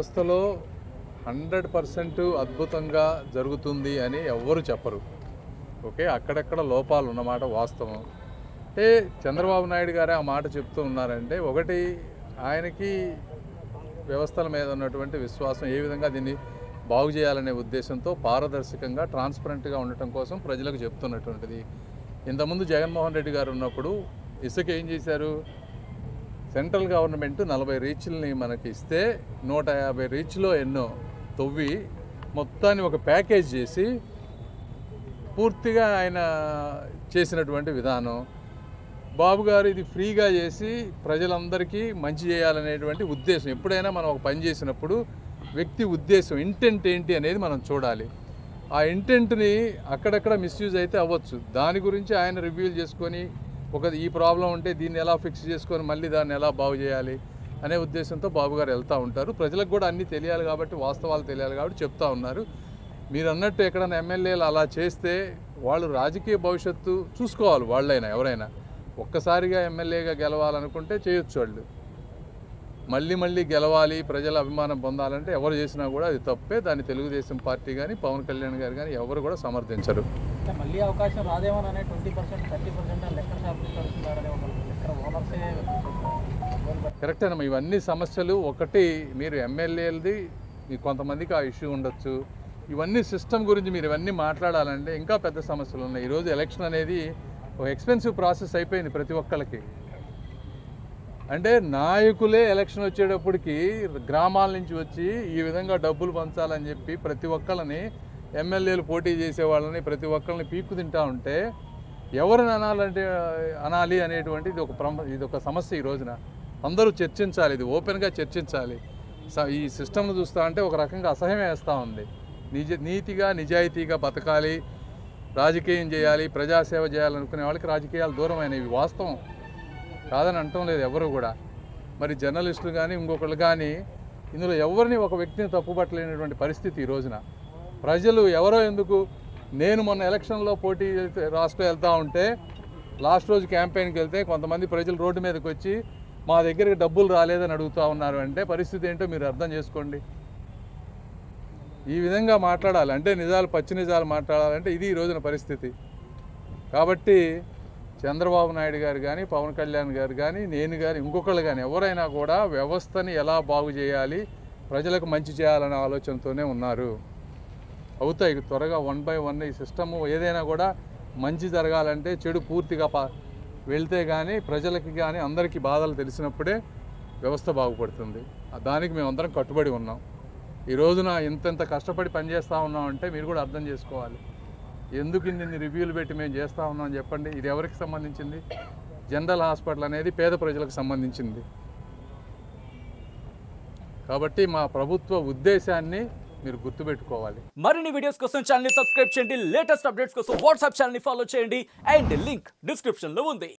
వ్యవస్థలో hundred percent అద్భుతంగా జరుగుతుంది అని ఎవ్వరు చెప్పరు ఓకే అక్కడక్కడ లోపాలు ఉన్నమాట వాస్తవం అంటే చంద్రబాబు నాయుడు గారే ఆ మాట చెప్తూ ఉన్నారంటే ఒకటి ఆయనకి వ్యవస్థల మీద ఉన్నటువంటి విశ్వాసం ఏ విధంగా దీన్ని బాగు చేయాలనే ఉద్దేశంతో పారదర్శకంగా ట్రాన్స్పరెంట్గా ఉండటం కోసం ప్రజలకు చెప్తున్నటువంటిది ఇంతకుముందు జగన్మోహన్ రెడ్డి గారు ఉన్నప్పుడు ఇసుక ఏం చేశారు సెంట్రల్ గవర్నమెంట్ నలభై రీచ్లని మనకి ఇస్తే నూట యాభై రీచ్లో ఎన్నో తవ్వి మొత్తాన్ని ఒక ప్యాకేజ్ చేసి పూర్తిగా ఆయన చేసినటువంటి విధానం బాబు గారు ఇది ఫ్రీగా చేసి ప్రజలందరికీ మంచి చేయాలనేటువంటి ఉద్దేశం ఎప్పుడైనా మనం ఒక పని చేసినప్పుడు వ్యక్తి ఉద్దేశం ఇంటెంట్ ఏంటి అనేది మనం చూడాలి ఆ ఇంటెంట్ని అక్కడక్కడ మిస్యూజ్ అయితే అవ్వచ్చు దాని గురించి ఆయన రివ్యూలు చేసుకొని ఒక ఈ ప్రాబ్లం ఉంటే దీన్ని ఎలా ఫిక్స్ చేసుకొని మళ్ళీ దాన్ని ఎలా బాగు చేయాలి అనే ఉద్దేశంతో బాబు గారు వెళ్తూ ఉంటారు ప్రజలకు కూడా అన్నీ తెలియాలి కాబట్టి వాస్తవాలు తెలియాలి కాబట్టి చెప్తా ఉన్నారు మీరు అన్నట్టు ఎక్కడైనా ఎమ్మెల్యేలు అలా చేస్తే వాళ్ళు రాజకీయ భవిష్యత్తు చూసుకోవాలి వాళ్ళైనా ఎవరైనా ఒక్కసారిగా ఎమ్మెల్యేగా గెలవాలనుకుంటే చేయొచ్చు వాళ్ళు మళ్ళీ మళ్ళీ గెలవాలి ప్రజల అభిమానం పొందాలంటే ఎవరు చేసినా కూడా అది తప్పే దాన్ని తెలుగుదేశం పార్టీ కానీ పవన్ కళ్యాణ్ గారు కానీ ఎవరు కూడా సమర్థించరు అంటే మళ్ళీ అవకాశం రాదేమోననే ట్వంటీ పర్సెంట్ థర్టీ పర్సెంట్ లెక్క షాపులు కడుతున్నారనే ఒక లెక్క ఓనర్సే కరెక్టేనమ్మా ఇవన్నీ సమస్యలు ఒకటి మీరు ఎమ్మెల్యేలది మీకు కొంతమందికి ఆ ఇష్యూ ఉండొచ్చు ఇవన్నీ సిస్టమ్ గురించి మీరు ఇవన్నీ మాట్లాడాలంటే ఇంకా పెద్ద సమస్యలు ఉన్నాయి ఈరోజు ఎలక్షన్ అనేది ఒక ఎక్స్పెన్సివ్ ప్రాసెస్ అయిపోయింది ప్రతి ఒక్కళ్ళకి అంటే నాయకులే ఎలక్షన్ వచ్చేటప్పటికి గ్రామాల నుంచి వచ్చి ఈ విధంగా డబ్బులు పంచాలని చెప్పి ప్రతి ఒక్కళ్ళని ఎమ్మెల్యేలు పోటీ చేసే వాళ్ళని ప్రతి ఒక్కళ్ళని పీక్కు తింటా ఉంటే ఎవరిని అనాలంటే అనాలి అనేటువంటి ఇది ఒక ప్రమ ఇది ఒక సమస్య ఈ రోజున అందరూ చర్చించాలి ఇది ఓపెన్గా చర్చించాలి స- ఈ సిస్టమ్ను చూస్తా అంటే ఒక రకంగా అసహ్యం వేస్తూ ఉంది నిజ నీతిగా నిజాయితీగా బతకాలి రాజకీయం చేయాలి ప్రజాసేవ చేయాలనుకునే వాళ్ళకి రాజకీయాలు దూరమైనవి వాస్తవం కాదని అంటం లేదు ఎవరు కూడా మరి జర్నలిస్టులు కానీ ఇంకొకళ్ళు కానీ ఇందులో ఎవరిని ఒక వ్యక్తిని తప్పుపట్టలేనటువంటి పరిస్థితి ఈ రోజున ప్రజలు ఎవరో ఎందుకు నేను మొన్న ఎలక్షన్లో పోటీ చేస్తే రాష్ట్రం వెళ్తూ ఉంటే లాస్ట్ రోజు క్యాంపెయిన్కి వెళ్తే కొంతమంది ప్రజలు రోడ్డు మీదకి వచ్చి మా దగ్గరికి డబ్బులు రాలేదని అడుగుతూ ఉన్నారు అంటే పరిస్థితి ఏంటో మీరు అర్థం చేసుకోండి ఈ విధంగా మాట్లాడాలి అంటే నిజాలు పచ్చి నిజాలు మాట్లాడాలంటే ఇది ఈ రోజున పరిస్థితి కాబట్టి చంద్రబాబు నాయుడు గారు కానీ పవన్ కళ్యాణ్ గారు కానీ నేను కానీ ఇంకొకళ్ళు కానీ ఎవరైనా కూడా వ్యవస్థని ఎలా బాగు చేయాలి ప్రజలకు మంచి చేయాలనే ఆలోచనతోనే ఉన్నారు అవుతాయి త్వరగా వన్ బై వన్ ఈ సిస్టము ఏదైనా కూడా మంచి జరగాలంటే చెడు పూర్తిగా పా వెళ్తే కానీ ప్రజలకి కానీ అందరికీ బాధలు తెలిసినప్పుడే వ్యవస్థ బాగుపడుతుంది ఆ దానికి మేమందరం కట్టుబడి ఉన్నాం ఈ రోజున ఇంతెంత కష్టపడి పనిచేస్తూ ఉన్నామంటే మీరు కూడా అర్థం చేసుకోవాలి ఎందుకు ఇన్ని రివ్యూలు పెట్టి మేము చేస్తూ ఉన్నాం చెప్పండి ఇది ఎవరికి సంబంధించింది జనరల్ హాస్పిటల్ అనేది పేద ప్రజలకు సంబంధించింది కాబట్టి మా ప్రభుత్వ ఉద్దేశాన్ని మీరు గుర్తుపెట్టుకోవాలి మరిన్ని వీడియోస్ కోసం ఛానల్ ని సబ్స్క్రైబ్ చేయండి లేటెస్ట్ అప్డేట్స్ కోసం వాట్సాప్ ఛానల్ ని ఫాలో చేయండి అండ్ లింక్ డిస్క్రిప్షన్ లో ఉంది